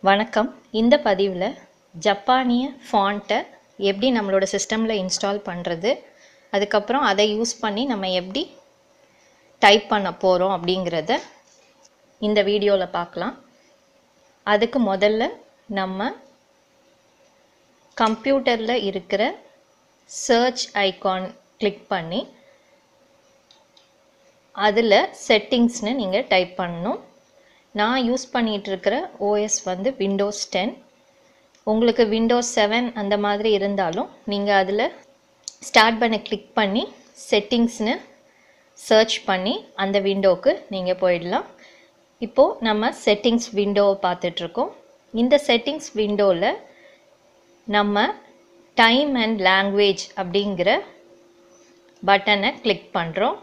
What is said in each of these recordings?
வணக்கம் இந்த பதிவில் ஜப்பானிய ஃபாண்ட்டை எப்படி நம்மளோட சிஸ்டமில் இன்ஸ்டால் பண்ணுறது அதுக்கப்புறம் அதை யூஸ் பண்ணி நம்ம எப்படி டைப் பண்ண போகிறோம் அப்படிங்கிறத இந்த வீடியோவில் பார்க்கலாம் அதுக்கு முதல்ல நம்ம கம்ப்யூட்டரில் இருக்கிற சர்ச் ஐகான் கிளிக் பண்ணி அதில் செட்டிங்ஸ்னு நீங்கள் டைப் பண்ணணும் நான் யூஸ் பண்ணிகிட்டு இருக்கிற ஓஎஸ் வந்து விண்டோஸ் டென் உங்களுக்கு விண்டோஸ் செவன் அந்த மாதிரி இருந்தாலும் நீங்கள் அதில் ஸ்டார்ட் பண்ண கிளிக் பண்ணி செட்டிங்ஸ்னு சர்ச் பண்ணி அந்த விண்டோவுக்கு நீங்கள் போயிடலாம் இப்போது நம்ம செட்டிங்ஸ் விண்டோவை பார்த்துட்ருக்கோம் இந்த செட்டிங்ஸ் விண்டோவில் நம்ம டைம் அண்ட் லாங்குவேஜ் அப்படிங்கிற பட்டனை கிளிக் பண்ணுறோம்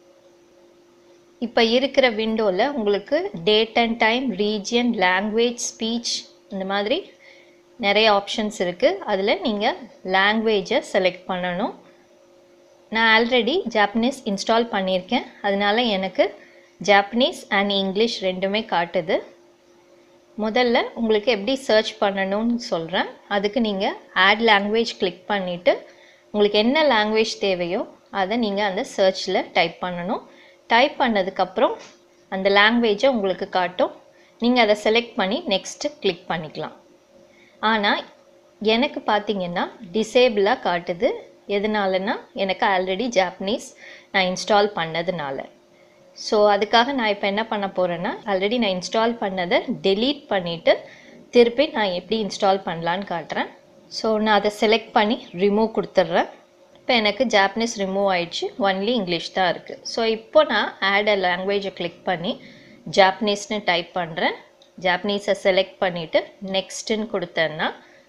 இப்போ இருக்கிற விண்டோவில் உங்களுக்கு date and time region language speech இந்த மாதிரி நிறைய ஆப்ஷன்ஸ் இருக்குது அதில் நீங்கள் லாங்குவேஜை செலக்ட் பண்ணணும் நான் ஆல்ரெடி ஜாப்பனீஸ் இன்ஸ்டால் பண்ணியிருக்கேன் அதனால எனக்கு ஜாப்பனீஸ் அண்ட் இங்கிலீஷ் ரெண்டுமே காட்டுது முதல்ல உங்களுக்கு எப்படி சர்ச் பண்ணணும்னு சொல்கிறேன் அதுக்கு நீங்கள் ஆட் லாங்குவேஜ் கிளிக் பண்ணிவிட்டு உங்களுக்கு என்ன லாங்குவேஜ் தேவையோ அதை நீங்கள் அந்த சர்ச்சில் டைப் பண்ணணும் டைப் பண்ணதுக்கப்புறம் அந்த லாங்குவேஜை உங்களுக்கு காட்டும் நீங்கள் அதை செலக்ட் பண்ணி நெக்ஸ்ட்டு கிளிக் பண்ணிக்கலாம் ஆனால் எனக்கு பார்த்தீங்கன்னா டிசேபிளாக காட்டுது எதனாலனா எனக்கு ஆல்ரெடி ஜாப்பனீஸ் நான் இன்ஸ்டால் பண்ணதுனால ஸோ அதுக்காக நான் இப்போ என்ன பண்ண போகிறேன்னா ஆல்ரெடி நான் இன்ஸ்டால் பண்ணதை டெலீட் பண்ணிவிட்டு திருப்பி நான் எப்படி இன்ஸ்டால் பண்ணலான்னு காட்டுறேன் ஸோ நான் அதை செலக்ட் பண்ணி ரிமூவ் கொடுத்துட்றேன் இப்போ எனக்கு ஜாப்பனீஸ் ரிமூவ் ஆயிடுச்சு ஒன்லி இங்கிலீஷ் தான் இருக்குது ஸோ இப்போ நான் ஆட் அ லாங்குவேஜை கிளிக் பண்ணி ஜாப்பனீஸ்னு டைப் பண்ணுறேன் ஜாப்பனீஸை செலக்ட் பண்ணிவிட்டு நெக்ஸ்ட்டுன்னு கொடுத்தேன்னா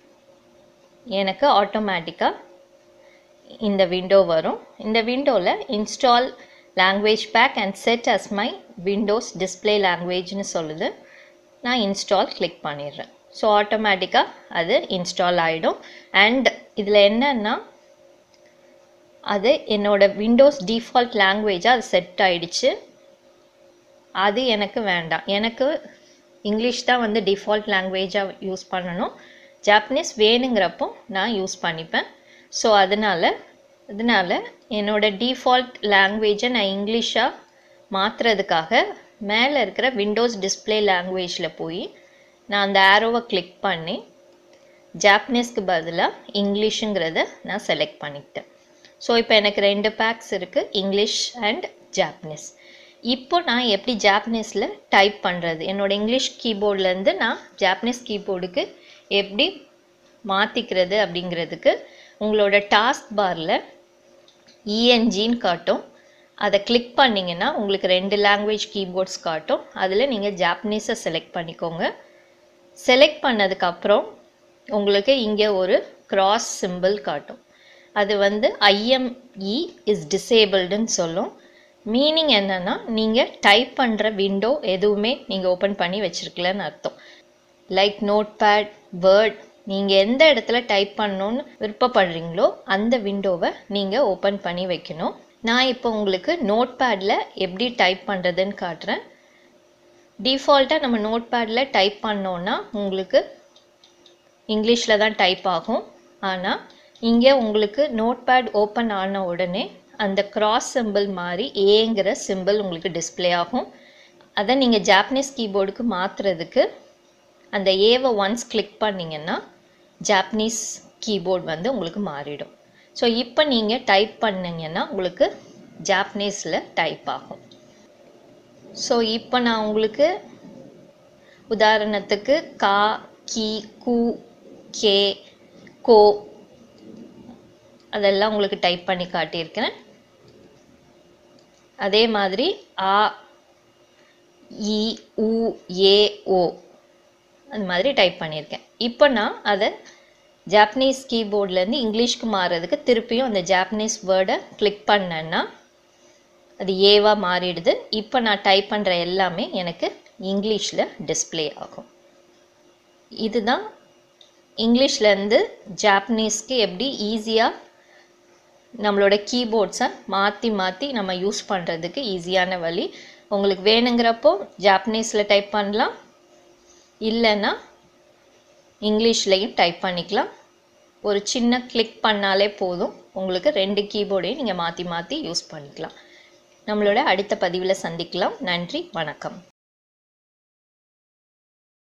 எனக்கு ஆட்டோமேட்டிக்காக இந்த விண்டோ வரும் இந்த விண்டோவில் install language pack and set as my Windows display லாங்குவேஜ்னு சொல்லுது நான் இன்ஸ்டால் கிளிக் பண்ணிடுறேன் ஸோ ஆட்டோமேட்டிக்காக அது இன்ஸ்டால் ஆகிடும் அண்ட் இதில் என்னன்னா அது என்னோட விண்டோஸ் டிஃபால்ட் லாங்குவேஜாக அது செட் ஆயிடுச்சு அது எனக்கு வேண்டாம் எனக்கு இங்கிலீஷ் தான் வந்து டிஃபால்ட் லாங்குவேஜாக யூஸ் பண்ணணும் ஜாப்பனீஸ் வேணுங்கிறப்போ நான் யூஸ் பண்ணிப்பேன் ஸோ அதனால் அதனால் என்னோட டிஃபால்ட் லாங்குவேஜை நான் இங்கிலீஷாக மாற்றுறதுக்காக மேலே இருக்கிற விண்டோஸ் டிஸ்பிளே லாங்குவேஜில் போய் நான் அந்த ஆரோவை கிளிக் பண்ணி ஜாப்பனீஸ்க்கு பதிலாக இங்கிலீஷுங்கிறத நான் செலக்ட் பண்ணிக்கிட்டேன் ஸோ இப்போ எனக்கு ரெண்டு பேக்ஸ் இருக்குது இங்கிலீஷ் அண்ட் ஜாப்பனீஸ் இப்போ நான் எப்படி ஜாப்பனீஸில் டைப் பண்ணுறது என்னோடய இங்கிலீஷ் கீபோர்ட்லேருந்து நான் ஜாப்பனீஸ் கீபோர்டுக்கு எப்படி மாற்றிக்கிறது அப்படிங்கிறதுக்கு உங்களோட டாஸ்க் பாரில் இஎன்ஜின்னு காட்டும் அதை கிளிக் பண்ணிங்கன்னா உங்களுக்கு ரெண்டு லாங்குவேஜ் கீபோர்ட்ஸ் காட்டும் அதில் நீங்கள் ஜாப்பனீஸை செலக்ட் பண்ணிக்கோங்க செலக்ட் பண்ணதுக்கப்புறம் உங்களுக்கு இங்கே ஒரு கிராஸ் சிம்பிள் காட்டும் அது வந்து ஐஎம்இ இஸ் டிசேபிள்டுன்னு சொல்லும் மீனிங் என்னென்னா நீங்கள் டைப் பண்ணுற விண்டோ எதுவுமே நீங்கள் ஓப்பன் பண்ணி வச்சுருக்கலன்னு அர்த்தம் லைக் நோட் பேட் வேர்ட் நீங்கள் எந்த இடத்துல டைப் பண்ணணுன்னு விருப்பப்படுறீங்களோ அந்த விண்டோவை நீங்கள் ஓப்பன் பண்ணி வைக்கணும் நான் இப்போ உங்களுக்கு நோட் பேடில் எப்படி டைப் பண்ணுறதுன்னு காட்டுறேன் டிஃபால்ட்டாக நம்ம நோட் பேடில் டைப் பண்ணோன்னா உங்களுக்கு இங்கிலீஷில் தான் டைப் ஆகும் ஆனால் இங்கே உங்களுக்கு நோட் பேட் ஓப்பன் ஆன உடனே அந்த கிராஸ் சிம்பிள் மாதிரி ஏங்கிற சிம்பிள் உங்களுக்கு டிஸ்பிளே ஆகும் அதை நீங்கள் ஜாப்பனீஸ் கீபோர்டுக்கு மாற்றுறதுக்கு அந்த ஏவை ஒன்ஸ் கிளிக் பண்ணிங்கன்னா ஜாப்பனீஸ் கீபோர்ட் வந்து உங்களுக்கு மாறிடும் ஸோ இப்போ நீங்கள் டைப் பண்ணிங்கன்னா உங்களுக்கு ஜாப்பனீஸில் டைப் ஆகும் ஸோ இப்போ நான் உங்களுக்கு உதாரணத்துக்கு கா கி கு கே கோ அதெல்லாம் உங்களுக்கு டைப் பண்ணி காட்டியிருக்கிறேன் அதே மாதிரி ஆ இ உ ஏ ஓ அந்த மாதிரி டைப் பண்ணியிருக்கேன் இப்போ நான் அதை ஜாப்பனீஸ் கீபோர்ட்லேருந்து இங்கிலீஷ்க்கு மாறுறதுக்கு திருப்பியும் அந்த ஜாப்பனீஸ் வேர்டை கிளிக் பண்ணேன்னா அது ஏவாக மாறிடுது இப்போ நான் டைப் பண்ணுற எல்லாமே எனக்கு இங்கிலீஷில் டிஸ்பிளே ஆகும் இதுதான் இங்கிலீஷ்லேருந்து ஜாப்பனீஸ்க்கு எப்படி ஈஸியாக நம்மளோட கீபோர்ட்ஸை மாற்றி மாற்றி நம்ம யூஸ் பண்ணுறதுக்கு ஈஸியான வழி உங்களுக்கு வேணுங்கிறப்போ ஜாப்பனீஸில் டைப் பண்ணலாம் இல்லைன்னா இங்கிலீஷ்லேயும் டைப் பண்ணிக்கலாம் ஒரு சின்ன கிளிக் பண்ணாலே போதும் உங்களுக்கு ரெண்டு கீபோர்டையும் நீங்கள் மாற்றி மாற்றி யூஸ் பண்ணிக்கலாம் நம்மளோட அடுத்த பதிவில் சந்திக்கலாம் நன்றி வணக்கம்